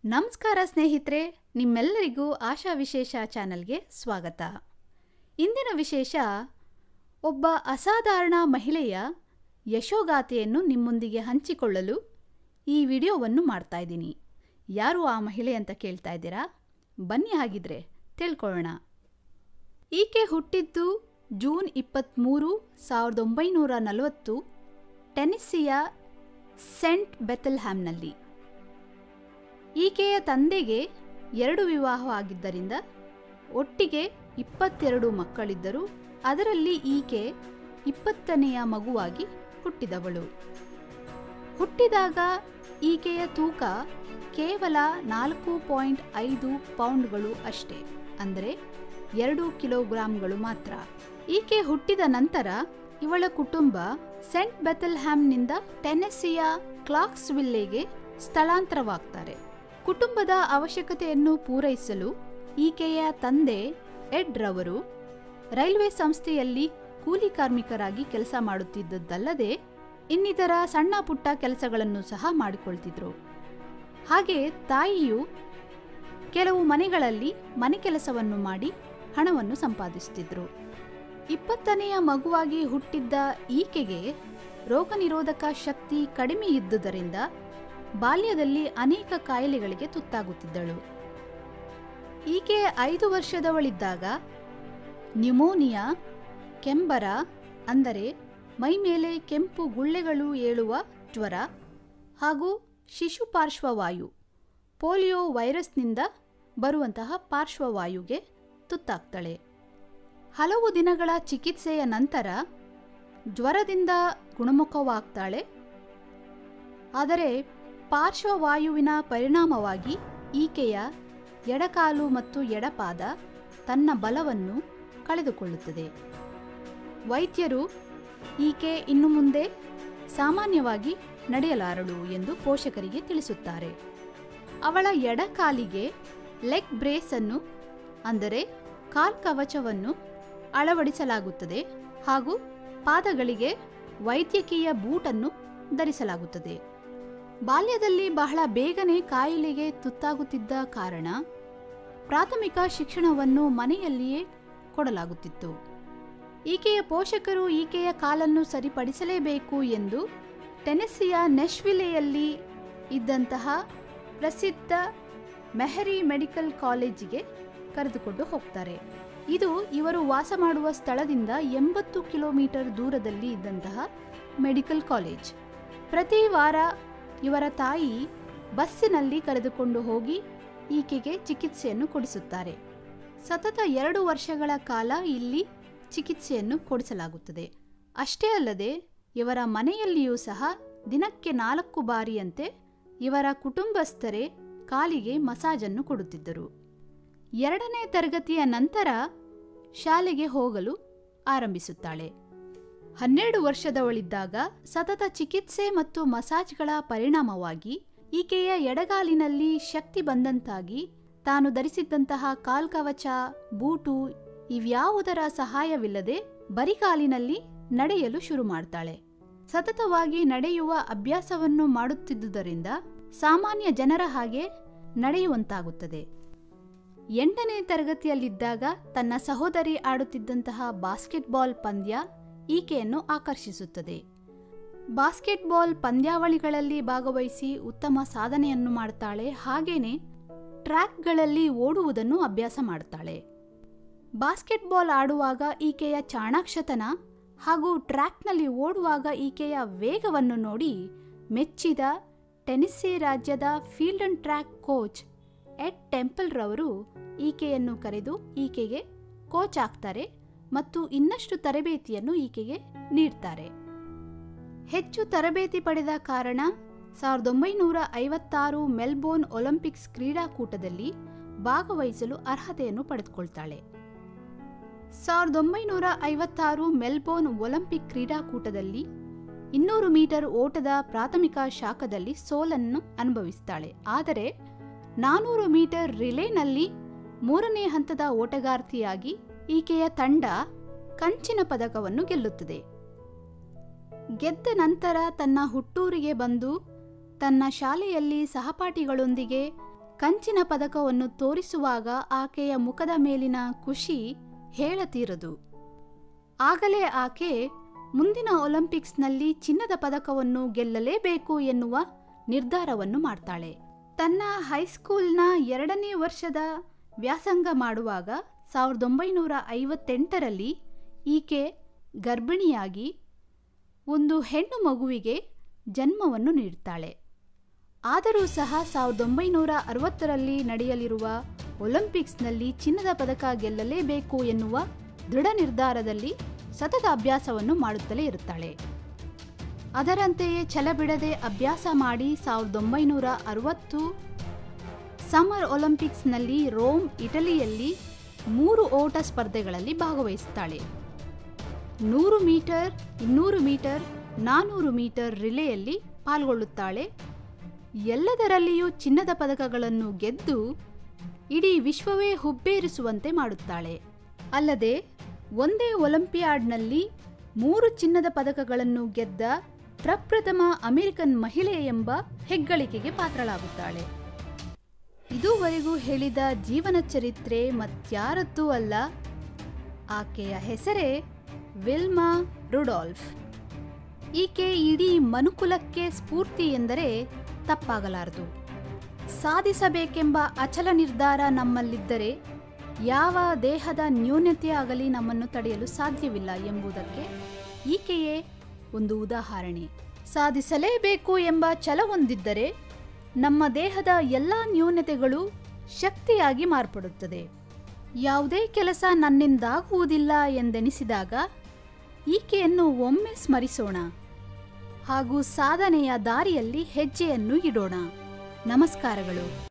ನಮಸ್ಕಾರ ಸ್ನೇಹಿತರೆ ನಿಮ್ಮೆಲ್ಲರಿಗೂ ಆಶಾ ವಿಶೇಷ ಚಾನಲ್ಗೆ ಸ್ವಾಗತ ಇಂದಿನ ವಿಶೇಷ ಒಬ್ಬ ಅಸಾಧಾರಣ ಮಹಿಳೆಯ ಯಶೋಗಾಥೆಯನ್ನು ನಿಮ್ಮೊಂದಿಗೆ ಹಂಚಿಕೊಳ್ಳಲು ಈ ವಿಡಿಯೋವನ್ನು ಮಾಡ್ತಾ ಇದ್ದೀನಿ ಯಾರು ಆ ಮಹಿಳೆ ಅಂತ ಕೇಳ್ತಾ ಇದ್ದೀರಾ ಬನ್ನಿ ಹಾಗಿದ್ರೆ ತಿಳ್ಕೊಳ್ಳೋಣ ಈಕೆ ಹುಟ್ಟಿದ್ದು ಜೂನ್ ಇಪ್ಪತ್ತ್ಮೂರು ಸಾವಿರದ ಒಂಬೈನೂರ ನಲವತ್ತು ಟೆನಿಸ್ಸಿಯ ಸೆಂಟ್ ಬೆಥಲ್ಹ್ಯಾಮ್ನಲ್ಲಿ ಈಕೆಯ ತಂದೆಗೆ ಎರಡು ವಿವಾಹ ಆಗಿದ್ದರಿಂದ ಒಟ್ಟಿಗೆ ಇಪ್ಪತ್ತೆರಡು ಮಕ್ಕಳಿದ್ದರು ಅದರಲ್ಲಿ ಈಕೆ ಇಪ್ಪತ್ತನೆಯ ಮಗುವಾಗಿ ಹುಟ್ಟಿದವಳು ಹುಟ್ಟಿದಾಗ ಈಕೆಯ ತೂಕ ಕೇವಲ ನಾಲ್ಕು ಪಾಯಿಂಟ್ ಐದು ಪೌಂಡ್ಗಳು ಅಷ್ಟೇ ಅಂದರೆ ಎರಡು ಕಿಲೋಗ್ರಾಂಗಳು ಮಾತ್ರ ಈಕೆ ಹುಟ್ಟಿದ ನಂತರ ಇವಳ ಕುಟುಂಬ ಸೆಂಟ್ ಬೆಥಲ್ಹ್ಯಾಮ್ನಿಂದ ಟೆನೆಸ್ಸಿಯ ಕ್ಲಾಕ್ಸ್ವಿಲ್ಲೆಗೆ ಸ್ಥಳಾಂತರವಾಗ್ತಾರೆ ಕುಟುಂಬದ ಅವಶ್ಯಕತೆಯನ್ನು ಪೂರೈಸಲು ಈಕೆಯ ತಂದೆ ಎಡ್ ರವರು ರೈಲ್ವೆ ಸಂಸ್ಥೆಯಲ್ಲಿ ಕೂಲಿ ಕಾರ್ಮಿಕರಾಗಿ ಕೆಲಸ ಮಾಡುತ್ತಿದ್ದದ್ದಲ್ಲದೆ ಇನ್ನಿತರ ಸಣ್ಣ ಪುಟ್ಟ ಕೆಲಸಗಳನ್ನು ಸಹ ಮಾಡಿಕೊಳ್ತಿದ್ರು ಹಾಗೆ ತಾಯಿಯು ಕೆಲವು ಮನೆಗಳಲ್ಲಿ ಮನೆ ಕೆಲಸವನ್ನು ಮಾಡಿ ಹಣವನ್ನು ಸಂಪಾದಿಸುತ್ತಿದ್ರು ಇಪ್ಪತ್ತನೆಯ ಮಗುವಾಗಿ ಹುಟ್ಟಿದ್ದ ಈಕೆಗೆ ರೋಗನಿರೋಧಕ ಶಕ್ತಿ ಕಡಿಮೆ ಇದ್ದುದರಿಂದ ಬಾಲ್ಯದಲ್ಲಿ ಅನೇಕ ಕಾಯಿಲೆಗಳಿಗೆ ತುತ್ತಾಗುತ್ತಿದ್ದಳು ಈಕೆ ಐದು ವರ್ಷದವಳಿದ್ದಾಗ ನ್ಯುಮೋನಿಯಾ ಕೆಂಬರ ಅಂದರೆ ಮೈಮೇಲೆ ಕೆಂಪು ಗುಳ್ಳೆಗಳು ಏಳುವ ಜ್ವರ ಹಾಗೂ ಶಿಶು ಪಾರ್ಶ್ವವಾಯು ಪೋಲಿಯೋ ವೈರಸ್ನಿಂದ ಬರುವಂತಹ ಪಾರ್ಶ್ವವಾಯುಗೆ ತುತ್ತಾಗ್ತಾಳೆ ಹಲವು ದಿನಗಳ ಚಿಕಿತ್ಸೆಯ ನಂತರ ಜ್ವರದಿಂದ ಗುಣಮುಖವಾಗ್ತಾಳೆ ಆದರೆ ಪಾರ್ಶ್ವವಾಯುವಿನ ಪರಿಣಾಮವಾಗಿ ಈಕೆಯ ಎಡಕಾಲು ಮತ್ತು ಎಡಪಾದ ತನ್ನ ಬಲವನ್ನು ಕಳೆದುಕೊಳ್ಳುತ್ತದೆ ವೈದ್ಯರು ಈಕೆ ಇನ್ನು ಮುಂದೆ ಸಾಮಾನ್ಯವಾಗಿ ನಡೆಯಲಾರಳು ಎಂದು ಪೋಷಕರಿಗೆ ತಿಳಿಸುತ್ತಾರೆ ಅವಳ ಎಡಕಾಲಿಗೆ ಲೆಗ್ ಬ್ರೇಸ್ ಅನ್ನು ಅಂದರೆ ಕಾಲ್ಕವಚವನ್ನು ಅಳವಡಿಸಲಾಗುತ್ತದೆ ಹಾಗೂ ಪಾದಗಳಿಗೆ ವೈದ್ಯಕೀಯ ಬೂಟನ್ನು ಧರಿಸಲಾಗುತ್ತದೆ ಬಾಲ್ಯದಲ್ಲಿ ಬಹಳ ಬೇಗನೆ ಕಾಯಿಲೆಗೆ ತುತ್ತಾಗುತ್ತಿದ್ದ ಕಾರಣ ಪ್ರಾಥಮಿಕ ಶಿಕ್ಷಣವನ್ನು ಮನೆಯಲ್ಲಿಯೇ ಕೊಡಲಾಗುತ್ತಿತ್ತು ಈಕೆಯ ಪೋಷಕರು ಈಕೆಯ ಕಾಲನ್ನು ಸರಿಪಡಿಸಲೇಬೇಕು ಎಂದು ಟೆನೆಸ್ಸಿಯ ನೆಶ್ವಿಲೆಯಲ್ಲಿ ಇದ್ದಂತಹ ಪ್ರಸಿದ್ಧ ಮೆಹರಿ ಮೆಡಿಕಲ್ ಕಾಲೇಜಿಗೆ ಕರೆದುಕೊಂಡು ಹೋಗ್ತಾರೆ ಇದು ಇವರು ವಾಸ ಮಾಡುವ ಸ್ಥಳದಿಂದ ಎಂಬತ್ತು ಕಿಲೋಮೀಟರ್ ದೂರದಲ್ಲಿ ಇದ್ದಂತಹ ಮೆಡಿಕಲ್ ಕಾಲೇಜ್ ಪ್ರತಿ ವಾರ ಇವರ ತಾಯಿ ಬಸ್ಸಿನಲ್ಲಿ ಕರೆದುಕೊಂಡು ಹೋಗಿ ಈಕೆಗೆ ಚಿಕಿತ್ಸೆಯನ್ನು ಕೊಡಿಸುತ್ತಾರೆ ಸತತ ಎರಡು ವರ್ಷಗಳ ಕಾಲ ಇಲ್ಲಿ ಚಿಕಿತ್ಸೆಯನ್ನು ಕೊಡಿಸಲಾಗುತ್ತದೆ ಅಷ್ಟೇ ಅಲ್ಲದೆ ಇವರ ಮನೆಯಲ್ಲಿಯೂ ಸಹ ದಿನಕ್ಕೆ ನಾಲ್ಕು ಬಾರಿಯಂತೆ ಇವರ ಕುಟುಂಬಸ್ಥರೇ ಕಾಲಿಗೆ ಮಸಾಜನ್ನು ಕೊಡುತ್ತಿದ್ದರು ಎರಡನೇ ತರಗತಿಯ ನಂತರ ಶಾಲೆಗೆ ಹೋಗಲು ಆರಂಭಿಸುತ್ತಾಳೆ ಹನ್ನೆರಡು ವರ್ಷದವಳಿದ್ದಾಗ ಸತತ ಚಿಕಿತ್ಸೆ ಮತ್ತು ಮಸಾಜ್ಗಳ ಪರಿಣಾಮವಾಗಿ ಈಕೆಯ ಎಡಗಾಲಿನಲ್ಲಿ ಶಕ್ತಿ ಬಂದಂತಾಗಿ ತಾನು ಧರಿಸಿದ್ದಂತಹ ಕಾಲ್ಕವಚ ಬೂಟು ಇವ್ಯಾವುದರ ಸಹಾಯವಿಲ್ಲದೆ ಬರಿಗಾಲಿನಲ್ಲಿ ನಡೆಯಲು ಶುರು ಮಾಡ್ತಾಳೆ ಸತತವಾಗಿ ನಡೆಯುವ ಅಭ್ಯಾಸವನ್ನು ಮಾಡುತ್ತಿದ್ದುದರಿಂದ ಸಾಮಾನ್ಯ ಜನರ ಹಾಗೆ ನಡೆಯುವಂತಾಗುತ್ತದೆ ಎಂಟನೇ ತರಗತಿಯಲ್ಲಿದ್ದಾಗ ತನ್ನ ಸಹೋದರಿ ಆಡುತ್ತಿದ್ದಂತಹ ಬಾಸ್ಕೆಟ್ಬಾಲ್ ಪಂದ್ಯ ಈಕೆಯನ್ನು ಆಕರ್ಷಿಸುತ್ತದೆ ಬಾಸ್ಕೆಟ್ಬಾಲ್ ಪಂದ್ಯಾವಳಿಗಳಲ್ಲಿ ಭಾಗವಹಿಸಿ ಉತ್ತಮ ಸಾಧನೆಯನ್ನು ಮಾಡ್ತಾಳೆ ಹಾಗೇನೆ ಟ್ರ್ಯಾಕ್ಗಳಲ್ಲಿ ಓಡುವುದನ್ನು ಅಭ್ಯಾಸ ಮಾಡ್ತಾಳೆ ಬಾಸ್ಕೆಟ್ಬಾಲ್ ಆಡುವಾಗ ಈಕೆಯ ಚಾಣಾಕ್ಷತನ ಹಾಗೂ ಟ್ರ್ಯಾಕ್ನಲ್ಲಿ ಓಡುವಾಗ ಈಕೆಯ ವೇಗವನ್ನು ನೋಡಿ ಮೆಚ್ಚಿದ ಟೆನಿಸ್ಸಿ ರಾಜ್ಯದ field and track coach Ed Temple ರವರು ಈಕೆಯನ್ನು ಕರೆದು ಈಕೆಗೆ ಕೋಚ್ ಆಗ್ತಾರೆ ಮತ್ತು ಇನ್ನಷ್ಟು ತರಬೇತಿಯನ್ನು ಈಕೆಗೆ ನೀಡ್ತಾರೆ ಹೆಚ್ಚು ತರಬೇತಿ ಪಡೆದ ಕಾರಣ ಸಾವಿರದ ಒಂಬೈನೂರ ಐವತ್ತಾರು ಮೆಲ್ಬೋರ್ನ್ ಒಲಿಂಪಿಕ್ಸ್ ಕ್ರೀಡಾಕೂಟದಲ್ಲಿ ಭಾಗವಹಿಸಲು ಅರ್ಹತೆಯನ್ನು ಪಡೆದುಕೊಳ್ತಾಳೆ ಸಾವಿರದ ಒಂಬೈನೂರ ಐವತ್ತಾರು ಮೆಲ್ಬೋರ್ನ್ ಒಲಿಂಪಿಕ್ ಕ್ರೀಡಾಕೂಟದಲ್ಲಿ ಇನ್ನೂರು ಮೀಟರ್ ಓಟದ ಪ್ರಾಥಮಿಕ ಶಾಖದಲ್ಲಿ ಸೋಲನ್ನು ಅನುಭವಿಸ್ತಾಳೆ ಆದರೆ ನಾನೂರು ಮೀಟರ್ ರಿಲೇನಲ್ಲಿ ಮೂರನೇ ಹಂತದ ಓಟಗಾರ್ತಿಯಾಗಿ ಈಕೆಯ ತಂಡ ಕಂಚಿನ ಪದಕವನ್ನು ಗೆಲ್ಲುತ್ತದೆ ಗೆದ್ದ ನಂತರ ತನ್ನ ಹುಟ್ಟೂರಿಗೆ ಬಂದು ತನ್ನ ಶಾಲೆಯಲ್ಲಿ ಸಹಪಾಠಿಗಳೊಂದಿಗೆ ಕಂಚಿನ ಪದಕವನ್ನು ತೋರಿಸುವಾಗ ಆಕೆಯ ಮುಖದ ಮೇಲಿನ ಖುಷಿ ಹೇಳತೀರದು ಆಗಲೇ ಆಕೆ ಮುಂದಿನ ಒಲಿಂಪಿಕ್ಸ್ನಲ್ಲಿ ಚಿನ್ನದ ಪದಕವನ್ನು ಗೆಲ್ಲಲೇಬೇಕು ಎನ್ನುವ ನಿರ್ಧಾರವನ್ನು ಮಾಡ್ತಾಳೆ ತನ್ನ ಹೈಸ್ಕೂಲ್ನ ಎರಡನೇ ವರ್ಷದ ವ್ಯಾಸಂಗ ಮಾಡುವಾಗ ಸಾವಿರದ ಒಂಬೈನೂರ ಐವತ್ತೆಂಟರಲ್ಲಿ ಈಕೆ ಗರ್ಭಿಣಿಯಾಗಿ ಒಂದು ಹೆಣ್ಣು ಮಗುವಿಗೆ ಜನ್ಮವನ್ನು ನೀಡುತ್ತಾಳೆ ಆದರೂ ಸಹ ಸಾವಿರದ ಒಂಬೈನೂರ ಅರವತ್ತರಲ್ಲಿ ನಡೆಯಲಿರುವ ಒಲಿಂಪಿಕ್ಸ್ನಲ್ಲಿ ಚಿನ್ನದ ಪದಕ ಗೆಲ್ಲಲೇಬೇಕು ಎನ್ನುವ ದೃಢ ನಿರ್ಧಾರದಲ್ಲಿ ಸತತ ಅಭ್ಯಾಸವನ್ನು ಮಾಡುತ್ತಲೇ ಇರುತ್ತಾಳೆ ಅದರಂತೆಯೇ ಛಲಬಿಡದೆ ಅಭ್ಯಾಸ ಮಾಡಿ ಸಾವಿರದ ಒಂಬೈನೂರ ಅರವತ್ತು ಸಮ್ಮರ್ ಒಲಿಂಪಿಕ್ಸ್ನಲ್ಲಿ ರೋಮ್ ಇಟಲಿಯಲ್ಲಿ ಮೂರು ಓಟ ಸ್ಪರ್ಧೆಗಳಲ್ಲಿ ಭಾಗವಹಿಸುತ್ತಾಳೆ ನೂರು ಮೀಟರ್ ಇನ್ನೂರು ಮೀಟರ್ ನಾನ್ನೂರು ಮೀಟರ್ ರಿಲೆಯಲ್ಲಿ ಪಾಲ್ಗೊಳ್ಳುತ್ತಾಳೆ ಎಲ್ಲದರಲ್ಲಿಯೂ ಚಿನ್ನದ ಪದಕಗಳನ್ನು ಗೆದ್ದು ಇಡೀ ವಿಶ್ವವೇ ಹುಬ್ಬೇರಿಸುವಂತೆ ಮಾಡುತ್ತಾಳೆ ಅಲ್ಲದೆ ಒಂದೇ ಒಲಿಂಪಿಯಾಡ್ನಲ್ಲಿ ಮೂರು ಚಿನ್ನದ ಪದಕಗಳನ್ನು ಗೆದ್ದ ಪ್ರಪ್ರಥಮ ಅಮೆರಿಕನ್ ಮಹಿಳೆ ಎಂಬ ಹೆಗ್ಗಳಿಕೆಗೆ ಪಾತ್ರಳಾಗುತ್ತಾಳೆ ಇದುವರೆಗೂ ಹೇಳಿದ ಜೀವನ ಚರಿತ್ರೆ ಮತ್ಯಾರದ್ದೂ ಅಲ್ಲ ಆಕೆಯ ಹೆಸರೇ ವಿಲ್ಮಾ ರುಡಾಲ್ಫ್ ಈಕೆ ಇಡೀ ಮನುಕುಲಕ್ಕೆ ಸ್ಫೂರ್ತಿ ಎಂದರೆ ತಪ್ಪಾಗಲಾರದು ಸಾಧಿಸಬೇಕೆಂಬ ಅಚಲ ನಿರ್ಧಾರ ನಮ್ಮಲ್ಲಿದ್ದರೆ ಯಾವ ದೇಹದ ನ್ಯೂನತೆ ಆಗಲಿ ನಮ್ಮನ್ನು ತಡೆಯಲು ಸಾಧ್ಯವಿಲ್ಲ ಎಂಬುದಕ್ಕೆ ಈಕೆಯೇ ಒಂದು ಉದಾಹರಣೆ ಸಾಧಿಸಲೇಬೇಕು ಎಂಬ ಛಲ ಹೊಂದಿದ್ದರೆ ನಮ್ಮ ದೇಹದ ಎಲ್ಲ ನ್ಯೂನತೆಗಳು ಶಕ್ತಿಯಾಗಿ ಮಾರ್ಪಡುತ್ತದೆ ಯಾವುದೇ ಕೆಲಸ ನನ್ನಿಂದಾಗುವುದಿಲ್ಲ ಎಂದೆನಿಸಿದಾಗ ಈಕೆಯನ್ನು ಒಮ್ಮೆ ಸ್ಮರಿಸೋಣ ಹಾಗೂ ಸಾಧನೆಯ ದಾರಿಯಲ್ಲಿ ಹೆಜ್ಜೆಯನ್ನು ಇಡೋಣ ನಮಸ್ಕಾರಗಳು